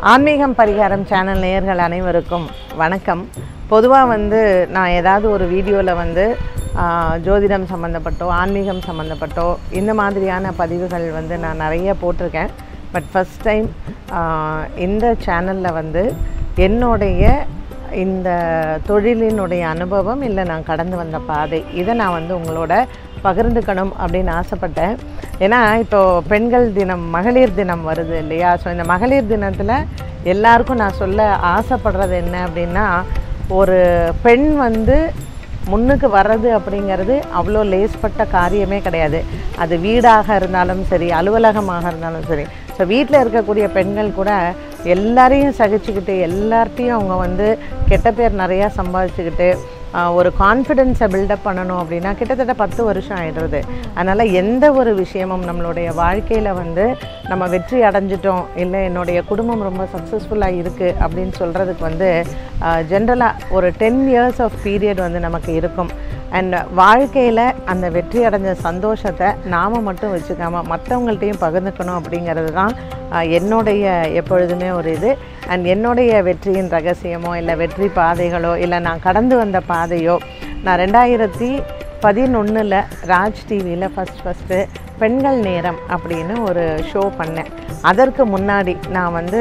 ஆன்மீகம் பரிகாரம் சேனல் நேயர்கள் அனைவருக்கும் வணக்கம் பொதுவாக வந்து நான் ஏதாவது ஒரு வீடியோவில் வந்து ஆ, ஜோதிடம் சம்மந்தப்பட்டோ ஆன்மீகம் சம்மந்தப்பட்டோ இந்த மாதிரியான பதிவுகள் வந்து நான் நிறைய போட்டிருக்கேன் பட் ஃபஸ்ட் டைம் இந்த சேனலில் வந்து என்னுடைய இந்த தொழிலினுடைய அனுபவம் இல்லை நான் கடந்து வந்த பாதை இதை நான் வந்து உங்களோட பகிர்ந்துக்கணும் அப்படின்னு ஆசைப்பட்டேன் ஏன்னா இப்போ பெண்கள் தினம் மகளிர் தினம் வருது இல்லையா ஸோ இந்த மகளிர் தினத்தில் எல்லாருக்கும் நான் சொல்ல ஆசைப்படுறது என்ன அப்படின்னா ஒரு பெண் வந்து முன்னுக்கு வர்றது அப்படிங்கிறது அவ்வளோ லேஸ்பட்ட காரியமே கிடையாது அது வீடாக இருந்தாலும் சரி அலுவலகமாக இருந்தாலும் சரி ஸோ வீட்டில் இருக்கக்கூடிய பெண்கள் கூட எல்லாரையும் சகிச்சுக்கிட்டு எல்லார்ட்டையும் அவங்க வந்து கெட்ட பேர் நிறையா சம்பாதிச்சுக்கிட்டு ஆஹ், ஒரு கான்ஃபிடென்ஸை பில்டப் பண்ணணும் அப்படின்னா கிட்டத்தட்ட பத்து வருஷம் ஆயிடுறது அதனால் எந்த ஒரு விஷயமும் நம்மளுடைய வாழ்க்கையில் வந்து நம்ம வெற்றி அடைஞ்சிட்டோம் இல்லை என்னுடைய குடும்பம் ரொம்ப சக்ஸஸ்ஃபுல்லாக இருக்குது அப்படின்னு சொல்கிறதுக்கு வந்து ஜென்ரலாக ஒரு டென் இயர்ஸ் ஆஃப் பீரியட் வந்து நமக்கு இருக்கும் அண்ட் வாழ்க்கையில் அந்த வெற்றி அடைஞ்ச சந்தோஷத்தை நாம் மட்டும் வச்சுக்காமல் மற்றவங்கள்ட்டையும் பகிர்ந்துக்கணும் அப்படிங்கிறது தான் ஆஹ், என்னுடைய எப்பொழுதுமே ஒரு இது அண்ட் என்னுடைய வெற்றியின் ரகசியமோ இல்லை வெற்றி பாதைகளோ இல்லை நான் கடந்து வந்த பாதையோ நான் ரெண்டாயிரத்தி பதினொன்றில் ராஜ் டிவியில் ஃபஸ்ட் ஃபஸ்ட்டு பெண்கள் நேரம் அப்படின்னு ஒரு ஷோ பண்ணேன் அதற்கு முன்னாடி நான் வந்து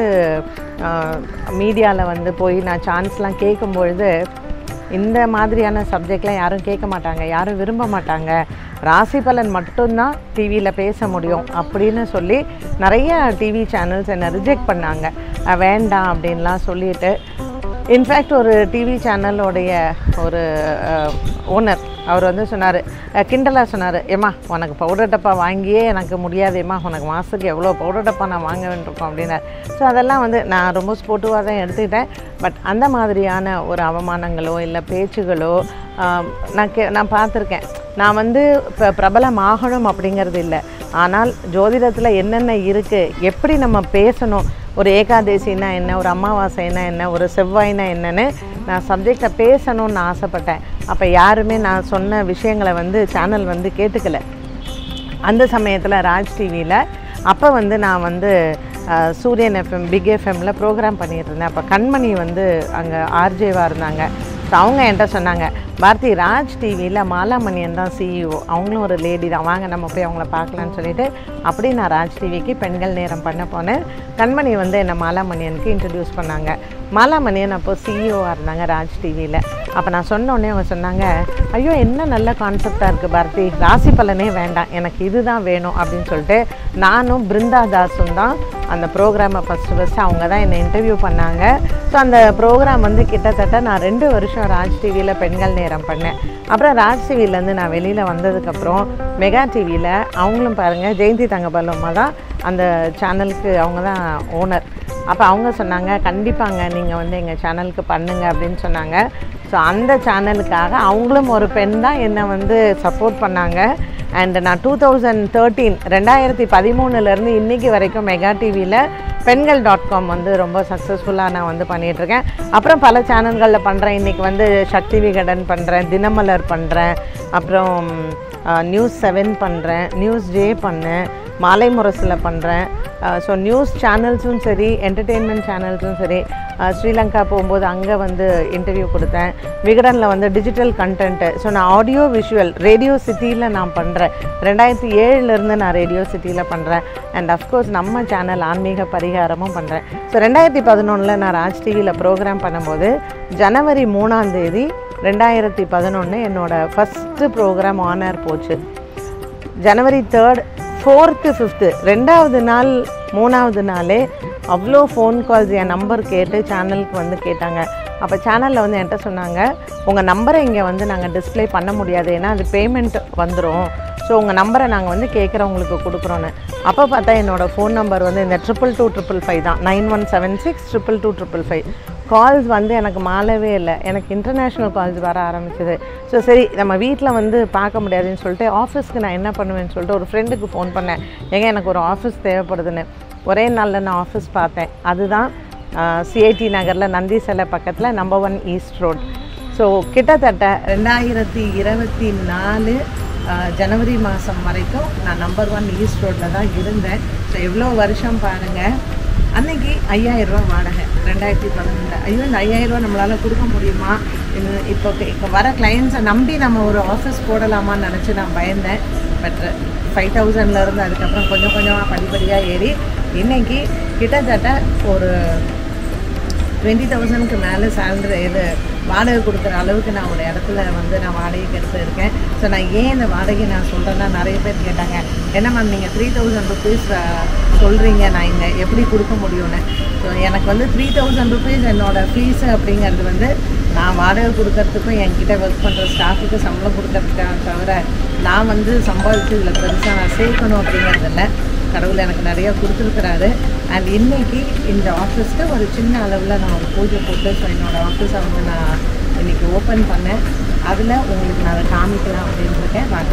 மீடியாவில் வந்து போய் நான் சான்ஸ்லாம் கேட்கும்பொழுது இந்த மாதிரியான சப்ஜெக்ட்லாம் யாரும் கேட்க மாட்டாங்க யாரும் விரும்ப மாட்டாங்க ராசி பலன் மட்டும்தான் டிவியில் பேச முடியும் அப்படின்னு சொல்லி நிறைய டிவி சேனல்ஸ் என்னை ரிஜெக்ட் பண்ணாங்க அஹ் வேண்டாம் அப்படின்லாம் சொல்லிட்டு இன்ஃபேக்ட் ஒரு டிவி சேனலோடைய ஒரு ஓனர் அவர் வந்து சொன்னார் கிண்டலாக சொன்னார் ஏம்மா உனக்கு பவுடர் டப்பா வாங்கியே எனக்கு முடியாதேம்மா உனக்கு மாதத்துக்கு எவ்வளோ பவுடர் டப்பா நான் வாங்க வேண்டியிருக்கோம் அப்படின்னார் ஸோ அதெல்லாம் வந்து நான் ரொம்ப ஸ்போர்ட்டிவாக தான் எடுத்துக்கிட்டேன் பட் அந்த மாதிரியான ஒரு அவமானங்களோ இல்லை பேச்சுகளோ ஆம், நான் கே நான் பார்த்துருக்கேன் நான் வந்து இப்போ பிரபலமாகணும் அப்படிங்கிறது இல்லை ஆனால் ஜோதிடத்தில் என்னென்ன இருக்குது எப்படி நம்ம பேசணும் ஒரு ஏகாதசின்னா என்ன ஒரு அமாவாசைனா என்ன ஒரு செவ்வாய்னா என்னன்னு நான் சப்ஜெக்டை பேசணும்னு ஆசைப்பட்டேன் அப்போ யாருமே நான் சொன்ன விஷயங்களை வந்து சேனல் வந்து கேட்டுக்கல அந்த சமயத்தில் ராஜ் டிவியில் அப்போ வந்து நான் வந்து அஹ், சூரியன் எஃப்எம் பிக் எஃப்எம்ல ப்ரோக்ராம் பண்ணிட்டு இருந்தேன் அப்போ கண்மணி வந்து அங்கே ஆர்ஜேவாக இருந்தாங்க ஸோ அவங்க என்கிட்ட சொன்னாங்க பாரதி ராஜ் டிவியில் மாலாமணியன் தான் சிஇஓ அவங்களும் ஒரு லேடி தான் வாங்க நம்ம போய் அவங்கள பார்க்கலான்னு சொல்லிட்டு அப்படி நான் ராஜ் டிவிக்கு பெண்கள் நேரம் பண்ண போனேன் கண்மணி வந்து என்னை மாலாமணியனுக்கு இன்ட்ரடியூஸ் பண்ணாங்க மாலாமணியன் அப்போ சிஇஓவாக இருந்தாங்க ராஜ் டிவியில் அப்போ நான் சொன்ன உடனே அவங்க சொன்னாங்க ஐயோ என்ன நல்ல கான்செப்டாக இருக்குது பாரதி ராசி பலனே வேண்டாம் எனக்கு இதுதான் வேணும் அப்படின்னு சொல்லிட்டு நானும் பிருந்தா தாஸும் தான் அந்த ப்ரோக்ராமை ஃபஸ்ட்டு ஃபஸ்ட்டு அவங்க தான் என்னை இன்டர்வியூ பண்ணாங்க ஸோ அந்த ப்ரோக்ராம் வந்து கிட்டத்தட்ட நான் ரெண்டு வருஷம் ராஜ் டிவியில் பெண்கள் நேரம் பண்ணேன் அப்புறம் ராஜ் டிவிலேருந்து நான் வெளியில் வந்ததுக்கப்புறம் மெகா டிவியில் அவங்களும் பாருங்கள் ஜெயந்தி தங்கபாலம்மா தான் அந்த சேனலுக்கு அவங்க தான் ஓனர் அப்போ அவங்க சொன்னாங்க கண்டிப்பாங்க நீங்கள் வந்து எங்கள் சேனலுக்கு பண்ணுங்க அப்படின்னு சொன்னாங்க ஸோ அந்த சேனலுக்காக அவங்களும் ஒரு பெண் தான் என்னை வந்து சப்போர்ட் பண்ணாங்க அண்ட் நான் டூ தௌசண்ட் தேர்ட்டீன் ரெண்டாயிரத்தி பதிமூணுலேருந்து இன்றைக்கி வரைக்கும் மெகா டிவியில் பெண்கள் டாட் காம் வந்து ரொம்ப சக்ஸஸ்ஃபுல்லாக நான் வந்து பண்ணிகிட்ருக்கேன் அப்புறம் பல சேனல்களில் பண்ணுறேன் இன்றைக்கி வந்து சக்தி விகடன் பண்ணுறேன் தினமலர் பண்ணுறேன் அப்புறம் நியூஸ் செவன் பண்ணுறேன் நியூஸ் ஜே பண்ணேன் மாலை முரசில் பண்ணுறேன் ஸோ நியூஸ் சேனல்ஸும் சரி என்டர்டெயின்மெண்ட் சேனல்ஸும் சரி அஹ், ஸ்ரீலங்கா போகும்போது அங்கே வந்து இன்டர்வியூ கொடுத்தேன் விகடனில் வந்து டிஜிட்டல் கண்டென்ட்டு ஸோ நான் ஆடியோ விஷுவல் ரேடியோ சிட்டியில் நான் பண்ணுறேன் ரெண்டாயிரத்தி ஏழுலேருந்து நான் ரேடியோ சிட்டியில் பண்ணுறேன் அண்ட் அஃப்கோர்ஸ் நம்ம சேனல் ஆன்மீக பரிகாரமும் பண்ணுறேன் ஸோ ரெண்டாயிரத்தி பதினொன்றில் நான் ராஜ் டிவியில் ப்ரோக்ராம் பண்ணும்போது ஜனவரி மூணாம் தேதி ரெண்டாயிரத்தி பதினொன்று என்னோடய ஃபஸ்ட்டு ப்ரோக்ராம் ஆனர் போச்சு ஜனவரி தேர்ட் ஃபோர்த்து ஃபிஃப்த்து ரெண்டாவது நாள் மூணாவது நாளே அவ்வளோ ஃபோன் கால்ஸ் என் நம்பர் கேட்டு சேனலுக்கு வந்து கேட்டாங்க அப்போ சேனலில் வந்து என்கிட்ட சொன்னாங்க உங்கள் நம்பரை இங்கே வந்து நாங்கள் டிஸ்ப்ளே பண்ண முடியாது ஏன்னா அது பேமெண்ட் வந்துடும் ஸோ உங்கள் நம்பரை நாங்கள் வந்து கேட்குறவங்களுக்கு கொடுக்குறோன்னு அப்போ பார்த்தா என்னோடய ஃபோன் நம்பர் வந்து இந்த ட்ரிபிள் டூ ட்ரிபிள் ஃபைவ் தான் nine one seven six triple two triple five calls வந்து எனக்கு மாலவே இல்லை எனக்கு இன்டர்நேஷ்னல் கால்ஸ் வர ஆரம்பிச்சது ஸோ சரி நம்ம வீட்டில் வந்து பார்க்க முடியாதுன்னு சொல்லிட்டு ஆஃபீஸ்க்கு நான் என்ன பண்ணுவேன்னு சொல்லிட்டு ஒரு ஃப்ரெண்டுக்கு ஃபோன் பண்ணேன் ஏங்க எனக்கு ஒரு ஆஃபீஸ் தேவைப்படுதுன்னு ஒரே நாளில் நான் ஆஃபீஸ் பார்த்தேன் அதுதான் சிஐடி நகரில் நந்தி சிலை பக்கத்தில் number one east road so கிட்டத்தட்ட ரெண்டாயிரத்தி இருபத்தி நாலு ஆஹ், ஜனவரி மாதம் வரைக்கும் நான் நம்பர் ஒன் ஈஸ்ட் ரோட்டில் தான் இருந்தேன் ஸோ எவ்வளோ வருஷம் பாருங்கள் அன்னைக்கு ஐயாயிரம் ரூபா வாடகை ரெண்டாயிரத்தி பதினொன்றில் ஐயோ இந்த ஐயாயிரம் ரூபா நம்மளால் கொடுக்க முடியுமா இது இப்போ இப்போ வர கிளைண்ட்ஸை நம்பி நம்ம ஒரு ஆஃபீஸ் போடலாமான்னு நினச்சி நான் பயந்தேன் பட் ஃபைவ் தௌசண்ட்லேருந்து அதுக்கப்புறம் கொஞ்சம் கொஞ்சமாக படிப்படியாக ஏறி இன்னைக்கு கிட்டத்தட்ட ஒரு டுவெண்ட்டி தௌசண்ட்க்கு மேலே சேலரி இது வாடகை கொடுக்குற அளவுக்கு நான் ஒரு இடத்துல வந்து நான் வாடகைக்கு எடுத்து இருக்கேன் ஸோ நான் ஏன் இந்த வாடகை நான் சொல்கிறேன்னா நிறைய பேர் கேட்டாங்க என்ன மேம் நீங்கள் த்ரீ தௌசண்ட் ருபீஸ் சொல்கிறீங்க நான் இங்கே எப்படி கொடுக்க முடியும்னு ஸோ எனக்கு வந்து த்ரீ தௌசண்ட் ருபீஸ் என்னோடய ஃபீஸு அப்படிங்கிறது வந்து நான் வாடகை கொடுக்கறதுக்கும் என்கிட்ட ஒர்க் பண்ணுற ஸ்டாஃபுக்கு சம்பளம் கொடுக்கறதுக்காக தவிர நான் வந்து சம்பாதிச்சு இதில் பெருசாக நான் சேர்க்கணும் அப்படிங்கிறது இல்லை கடவுள் எனக்கு நிறையா கொடுத்துருக்குறாரு அண்ட் இன்னைக்கு இந்த ஆஃபீஸ்க்கு ஒரு சின்ன அளவில் நான் ஒரு பூஜை போட்டு ஸோ என்னோடய ஆஃபீஸை வந்து நான் இன்னைக்கு ஓப்பன் பண்ணேன் அதில் உங்களுக்கு நான் அதை காமிக்கலாம் அப்படின்னு இருக்கேன் வாங்க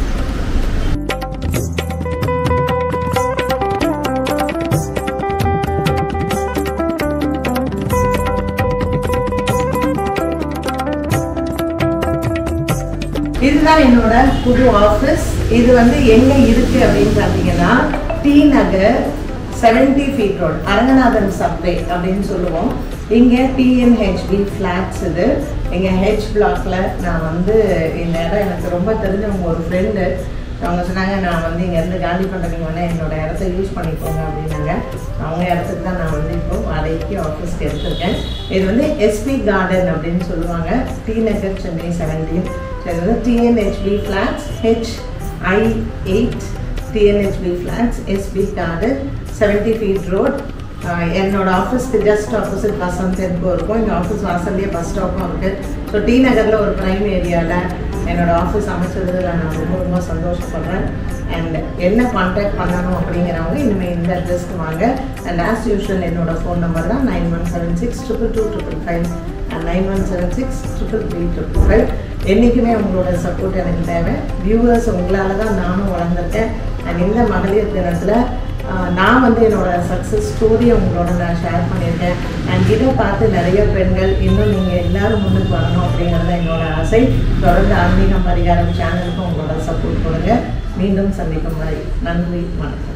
இதுதான் என்னோட புது ஆஃபீஸ் இது வந்து எங்க இருக்கு அப்படின்னு பார்த்தீங்கன்னா T Nagar seventy feet road Ranganathan subway அப்படின்னு சொல்லுவோம் இங்கே டிஎன்ஹெச்பி ஃப்ளாட்ஸ் இது எங்கள் ஹெச் பிளாக்ல நான் வந்து இந்த இடம் எனக்கு ரொம்ப தெரிஞ்சவங்க ஒரு ஃப்ரெண்டு அவங்க சொன்னாங்க நான் வந்து இங்கேருந்து காந்தி பண்டனிங் வேணால் என்னோட இடத்த யூஸ் பண்ணிக்கோங்க அப்படின்னாங்க அவங்க இடத்துக்கு தான் நான் வந்து இப்போ வாடகைக்கு ஆஃபீஸ்க்கு எடுத்திருக்கேன் இது வந்து எஸ்பி கார்டன் அப்படின்னு சொல்லுவாங்க டி நகர் சென்னை செவன்டீன் இது வந்து TNHB flats H I eight TNHB flats SP garden seventy feet road என்னோட ஆஃபீஸ்க்கு ஜஸ்ட் ஆப்போசிட் வசந்த் தென்கோ இருக்கும் எங்கள் ஆஃபீஸ் வாசல்லையே பஸ் ஸ்டாப்பும் இருக்குது ஸோ டி நகரில் ஒரு ப்ரைம் ஏரியாவில் என்னோட ஆஃபீஸ் அமைச்சதுல நான் ரொம்ப ரொம்ப சந்தோஷப்படுறேன் அண்ட் என்ன காண்டாக்ட் பண்ணணும் அப்படிங்கிறவங்க இனிமேல் இந்த அட்ரஸ்க்கு வாங்க அண்ட் ஆஸ் யூஷுவல் என்னோட ஃபோன் நம்பர் தான் nine one seven six triple two triple five nine one seven six triple three triple five என்றைக்குமே உங்களோட சப்போர்ட் எனக்கு தேவை வியூவர்ஸ் உங்களால் தான் நானும் வளர்ந்துருக்கேன் அண்ட் இந்த மகளிர் தினத்தில் நான் வந்து என்னோட சக்ஸஸ் ஸ்டோரியை உங்களோட நான் ஷேர் பண்ணியிருக்கேன் அண்ட் இதை பார்த்து நிறைய பெண்கள் இன்னும் நீங்கள் எல்லாரும் முன்னுக்கு வரணும் அப்படிங்கிறது என்னோட ஆசை தொடர்ந்து ஆன்மீகம் பரிகாரம் சேனலுக்கும் உங்களோட சப்போர்ட் கொடுங்க மீண்டும் சந்திக்கும் வரை நன்றி வணக்கம்